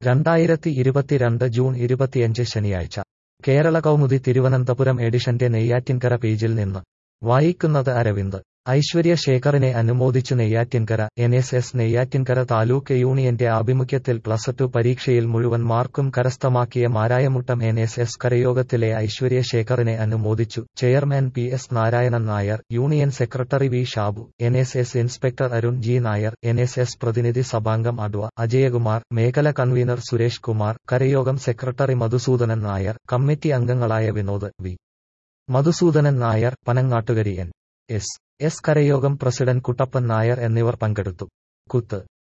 രണ്ടായിരത്തി ഇരുപത്തിരണ്ട് ജൂൺ ഇരുപത്തിയഞ്ച് ശനിയാഴ്ച കേരള കൗമുദി തിരുവനന്തപുരം എഡിഷന്റെ നെയ്യാറ്റിൻകര പേജിൽ നിന്ന് വായിക്കുന്നത് അരവിന്ദ് ഐശ്വര്യ ശേഖറിനെ അനുമോദിച്ചു Neyyattinkara N S S Neyyattinkara taluk യൂണിയന്റെ ആഭിമുഖ്യത്തിൽ പ്ലസ് ടു പരീക്ഷയിൽ മുഴുവൻ മാർക്കും കരസ്ഥമാക്കിയ മാരായമുട്ടം എൻ എസ് എസ് കരയോഗത്തിലെ ഐശ്വര്യ ശേഖറിനെ അനുമോദിച്ചു chairman P S Narayanan Nair union secretary V Shabu N S S inspector Arun G Nair N S S പ്രതിനിധി സഭാംഗം അഡ്വ അജയകുമാർ മേഖല കൺവീനർ സുരേഷ് കുമാർ കരയോഗം സെക്രട്ടറി മധുസൂദനൻ നായർ കമ്മിറ്റി അംഗങ്ങളായ Vinod V Madhusoodanan Nair Panangattukari N S S കരയോഗം പ്രസിഡന്റ് കുട്ടപ്പൻ നായർ എന്നിവർ പങ്കെടുത്തു കുത്ത്